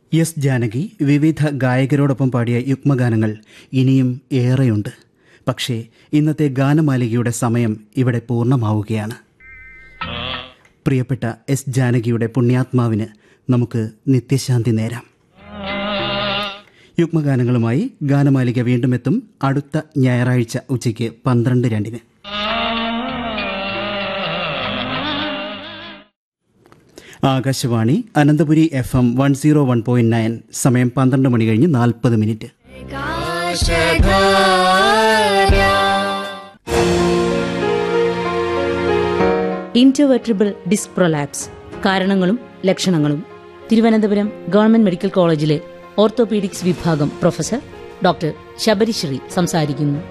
S Janaki വിവിധ ഗായകരോടൊപ്പം പാടിയ യുഗ്മഗാനങ്ങൾ ഇനിയും ഏറെയുണ്ട് പക്ഷേ ഇന്നത്തെ ഗാനമാലികയുടെ സമയം ഇവിടെ പൂർണ്ണമാവുകയാണ് പ്രിയപ്പെട്ട എസ് ജാനകിയുടെ പുണ്യാത്മാവിന് നമുക്ക് നിത്യശാന്തി നേരാം യുഗ്മഗാനങ്ങളുമായി ഗാനമാലിക വീണ്ടും എത്തും അടുത്ത ഞായറാഴ്ച ഉച്ചയ്ക്ക് പന്ത്രണ്ട് രണ്ടിന് Akashvani Ananthapuri F M one zero one point nine സമയം പന്ത്രണ്ട് മണി കഴിഞ്ഞ് നാൽപ്പത് മിനിറ്റ് ഇൻറ്റർവെർട്ടിബിൾ ഡിസ്ക് പ്രൊലാപ്സ് കാരണങ്ങളും ലക്ഷണങ്ങളും തിരുവനന്തപുരം ഗവൺമെന്റ് മെഡിക്കൽ കോളേജിലെ ഓർത്തോപീഡിക്സ് വിഭാഗം പ്രൊഫസർ ഡോക്ടർ ശബരിശ്രീ സംസാരിക്കുന്നു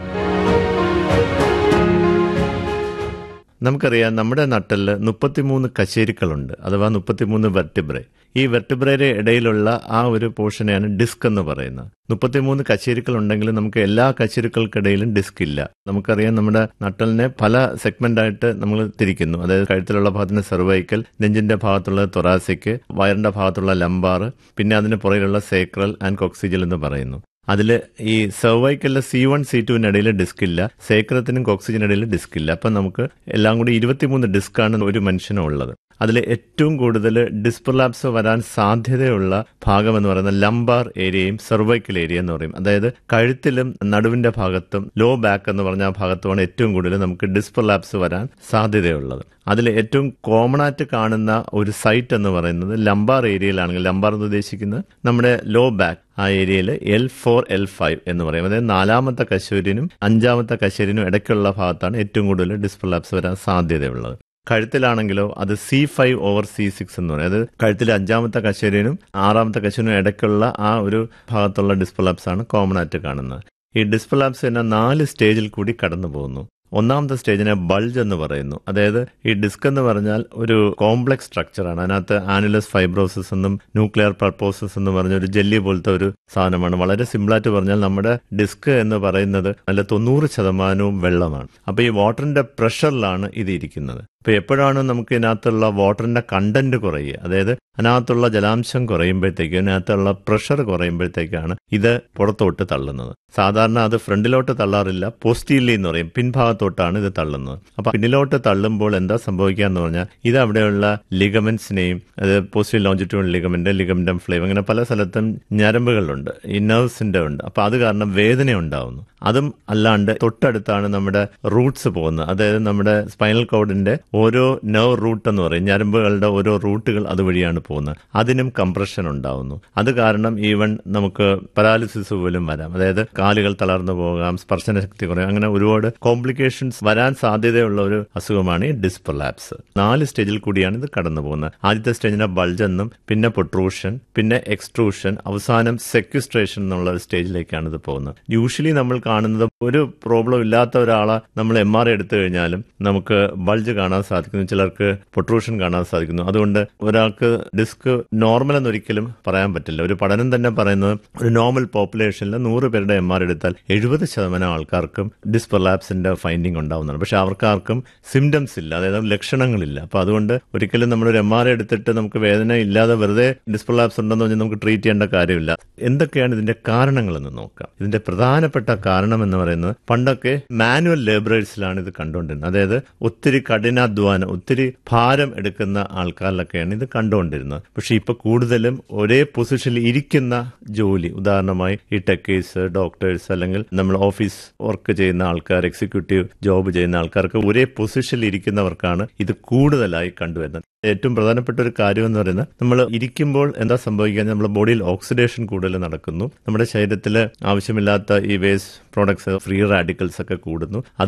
നമുക്കറിയാം നമ്മുടെ നട്ടലിൽ മുപ്പത്തിമൂന്ന് കശേരുക്കളുണ്ട് അഥവാ മുപ്പത്തിമൂന്ന് വെർട്ടിബ്രെ ഈ വെർട്ടിബ്രയുടെ ഇടയിലുള്ള ആ ഒരു പോർഷനെയാണ് ഡിസ്ക് എന്ന് പറയുന്നത് മുപ്പത്തിമൂന്ന് കശേരുക്കൾ ഉണ്ടെങ്കിലും നമുക്ക് എല്ലാ കശേരുക്കൾക്കിടയിലും ഡിസ്ക് ഇല്ല നമുക്കറിയാം നമ്മുടെ നട്ടലിനെ പല സെഗ്മെന്റ് ആയിട്ട് നമ്മൾ തിരിക്കുന്നു അതായത് കഴുത്തിലുള്ള ഭാഗത്തിന് സെർവൈക്കൽ നെഞ്ചിന്റെ ഭാഗത്തുള്ള തൊറാസിക് വയറിന്റെ ഭാഗത്തുള്ള ലംബാർ പിന്നെ അതിന് പുറകിലുള്ള സേക്രൽ ആൻഡ് കോക്സിജൽ എന്ന് പറയുന്നു അതിൽ ഈ സെർവൈക്കലിലെ സി വൺ സി ടുവിന് ഇടയിൽ ഡിസ്ക് ഇല്ല സേക്രത്തിനും കോക്സിജനും ഇടയിൽ ഡിസ്ക് ഇല്ല അപ്പം നമുക്ക് എല്ലാം കൂടി ഇരുപത്തിമൂന്ന് ഡിസ്കാണ് ഒരു മനുഷ്യനും ഉള്ളത് അതിൽ ഏറ്റവും കൂടുതൽ ഡിസ്പ്രലാപ്സ് വരാൻ സാധ്യതയുള്ള ഭാഗം എന്ന് പറയുന്നത് ലംബാർ ഏരിയയും സെർവൈക്കൽ ഏരിയ എന്ന് പറയും അതായത് കഴുത്തിലും നടുവിന്റെ ഭാഗത്തും ലോ ബാക്ക് എന്ന് പറഞ്ഞ ആ ഭാഗത്തുമാണ് ഏറ്റവും കൂടുതൽ നമുക്ക് ഡിസ്പ്രലാപ്സ് വരാൻ സാധ്യതയുള്ളത് അതിൽ ഏറ്റവും കോമൺ ആയിട്ട് കാണുന്ന ഒരു സൈറ്റ് എന്ന് പറയുന്നത് ലംബാർ ഏരിയയിലാണെങ്കിൽ ലംബാർ എന്ന് ഉദ്ദേശിക്കുന്നത് നമ്മുടെ ലോ ബാക്ക് ആ ഏരിയയിൽ എൽ ഫോർ എൽ ഫൈവ് എന്ന് പറയും അതായത് നാലാമത്തെ കശൂരിനും അഞ്ചാമത്തെ കശൂരിനും ഇടയ്ക്കുള്ള ഭാഗത്താണ് ഏറ്റവും കൂടുതൽ ഡിസ്പ്രലാപ്സ് വരാൻ സാധ്യതയുള്ളത് കഴുത്തിലാണെങ്കിലോ അത് C five over C six എന്ന് പറയും അത് കഴുത്തിലെ അഞ്ചാമത്തെ കശേരിനും ആറാമത്തെ കശേരിനും ഇടയ്ക്കുള്ള ആ ഒരു ഭാഗത്തുള്ള ഡിസ്പ്രലാപ്സ് ആണ് കോമൺ ആയിട്ട് കാണുന്നത് ഈ ഡിസ്പ്രലാപ്സ് തന്നെ നാല് സ്റ്റേജിൽ കൂടി കടന്നു പോകുന്നു ഒന്നാമത്തെ സ്റ്റേജിനെ ബൾജ് എന്ന് പറയുന്നു അതായത് ഈ ഡിസ്ക് എന്ന് പറഞ്ഞാൽ ഒരു കോംപ്ലക്സ് സ്ട്രക്ചറാണ് അതിനകത്ത് ആനുലസ് ഫൈബ്രോസിസ് എന്നും ന്യൂക്ലിയർ പർപ്പോസസ് എന്ന് പറഞ്ഞ ഒരു ജെല്ലി പോലത്തെ ഒരു സാധനമാണ് വളരെ സിമ്പിളായിട്ട് പറഞ്ഞാൽ നമ്മുടെ ഡിസ്ക് എന്ന് പറയുന്നത് നല്ല തൊണ്ണൂറ് ശതമാനവും വെള്ളമാണ് അപ്പോൾ ഈ വാട്ടറിന്റെ പ്രഷറിലാണ് ഇത് ഇരിക്കുന്നത് അപ്പോൾ എപ്പോഴാണ് നമുക്ക് ഇതിനകത്തുള്ള വാട്ടറിന്റെ കണ്ടന്റ് കുറയുക അതായത് അതിനകത്തുള്ള ജലാംശം കുറയുമ്പോഴത്തേക്കും അതിനകത്തുള്ള പ്രഷർ കുറയുമ്പോഴത്തേക്കാണ് ഇത് പുറത്തോട്ട് തള്ളുന്നത് സാധാരണ അത് ഫ്രണ്ടിലോട്ട് തള്ളാറില്ല പോസ്റ്റീലി എന്ന് പറയും പിൻഭാഗത്തോട്ടാണ് ഇത് തള്ളുന്നത് അപ്പൊ പിന്നിലോട്ട് തള്ളുമ്പോൾ എന്താ സംഭവിക്കുക എന്ന് പറഞ്ഞാൽ ഇത് അവിടെയുള്ള ലിഗമെന്റ്സിനെയും അത് പോസ്റ്റീൽ ലോഞ്ചിറ്റ്യൂൺ ലിഗമെന്റ് ലിഗമെന്റം ഫ്ലേവ് അങ്ങനെ പല സ്ഥലത്തും ഞരമ്പുകളുണ്ട് ഈ നെർവ്സിന്റെ ഉണ്ട് അപ്പൊ അത് കാരണം വേദന ഉണ്ടാവുന്നു അതും അല്ലാണ്ട് തൊട്ടടുത്താണ് നമ്മുടെ റൂട്ട്സ് പോകുന്നത് അതായത് നമ്മുടെ സ്പൈനൽ കോഡിന്റെ ഓരോ നെർവ് റൂട്ട് എന്ന് പറയും ഞരമ്പുകളുടെ ഓരോ റൂട്ടുകൾ അതുവഴിയാണ് പോകുന്നത് അതിനും കംപ്രഷൻ ഉണ്ടാവുന്നു അത് കാരണം ഈവൻ നമുക്ക് പരാലിസിസ് പോലും വരാം അതായത് കാലുകൾ തളർന്നു പോകാം സ്പർശന ശക്തി കുറയും അങ്ങനെ ഒരുപാട് കോംപ്ലിക്കേഷൻസ് വരാൻ സാധ്യതയുള്ള ഒരു അസുഖമാണ് ഈ ഡിസ്പ്രലാപ്സ് നാല് സ്റ്റേജിൽ കൂടിയാണ് ഇത് കടന്നു പോകുന്നത് ആദ്യത്തെ സ്റ്റേജിനെ ബൾജ് എന്നും പിന്നെ പൊട്രൂഷൻ പിന്നെ എക്സ്ട്രൂഷൻ അവസാനം സെക്യുസ്ട്രേഷൻ എന്നുള്ള ഒരു സ്റ്റേജിലേക്കാണ് ഇത് പോകുന്നത് യൂഷ്വലി നമ്മൾ കാണുന്നത് ഒരു പ്രോബ്ലം ഇല്ലാത്ത ഒരാളെ നമ്മൾ എം ആർ എടുത്തു കഴിഞ്ഞാലും നമുക്ക് ബൾജ് കാണാൻ സാധിക്കുന്നു ചിലർക്ക് പൊട്രൂഷൻ കാണാൻ സാധിക്കുന്നു അതുകൊണ്ട് ഒരാൾക്ക് ഡിസ്ക് നോർമൽ എന്നൊരിക്കലും പറയാൻ പറ്റില്ല ഒരു പഠനം തന്നെ പറയുന്നത് ഒരു നോർമൽ പോപ്പുലേഷനിൽ നൂറ് പേരുടെ എം ആർ എടുത്താൽ എഴുപത് ശതമാനം ആൾക്കാർക്കും ഡിസ്പൊലാപ്സിന്റെ ഫൈൻഡിങ് ഉണ്ടാവുന്നതാണ് പക്ഷെ അവർക്കാർക്കും സിംറ്റംസ് ഇല്ല അതായത് ലക്ഷണങ്ങളില്ല അപ്പൊ അതുകൊണ്ട് ഒരിക്കലും നമ്മളൊരു എം ആർ എടുത്തിട്ട് നമുക്ക് വേദന ഇല്ലാതെ വെറുതെ ഡിസ്പൊലാപ്സ് ഉണ്ടെന്ന് പറഞ്ഞാൽ നമുക്ക് ട്രീറ്റ് ചെയ്യേണ്ട കാര്യമില്ല എന്തൊക്കെയാണ് ഇതിന്റെ കാരണങ്ങളെന്ന് നോക്കാം ഇതിന്റെ പ്രധാനപ്പെട്ട കാരണം എന്ന് പറയുന്നത് പണ്ടൊക്കെ മാനുവൽ ലേബറേഴ്സിലാണ് ഇത് കണ്ടുകൊണ്ടിരുന്നത് അതായത് ഒത്തിരി കഠിനാധ്വാനം ഒത്തിരി ഭാരം എടുക്കുന്ന ആൾക്കാരിലൊക്കെയാണ് ഇത് കണ്ടുകൊണ്ടിരുന്നത് പക്ഷെ ഇപ്പൊ കൂടുതലും ഒരേ പൊസിഷനിൽ ഇരിക്കുന്ന ജോലി ഉദാഹരണമായി ഈ ടെക്കേഴ്സ് ഡോക്ടേഴ്സ് അല്ലെങ്കിൽ നമ്മൾ ഓഫീസ് വർക്ക് ചെയ്യുന്ന ആൾക്കാർ എക്സിക്യൂട്ടീവ് ജോബ് ചെയ്യുന്ന ആൾക്കാർക്ക് ഒരേ പൊസിഷനിൽ ഇരിക്കുന്നവർക്കാണ് ഇത് കൂടുതലായി കണ്ടുവരുന്നത് ഏറ്റവും പ്രധാനപ്പെട്ട ഒരു കാര്യം എന്ന് പറയുന്നത് നമ്മൾ ഇരിക്കുമ്പോൾ എന്താ സംഭവിക്കുക നമ്മുടെ ബോഡിയിൽ ഓക്സിഡേഷൻ കൂടുതൽ നടക്കുന്നു നമ്മുടെ ശരീരത്തിൽ ആവശ്യമില്ലാത്ത ഈ വേസ്റ്റ് പ്രോഡക്ട്സ് ഫ്രീ റാഡിക്കൽസ് ഒക്കെ കൂടുന്നു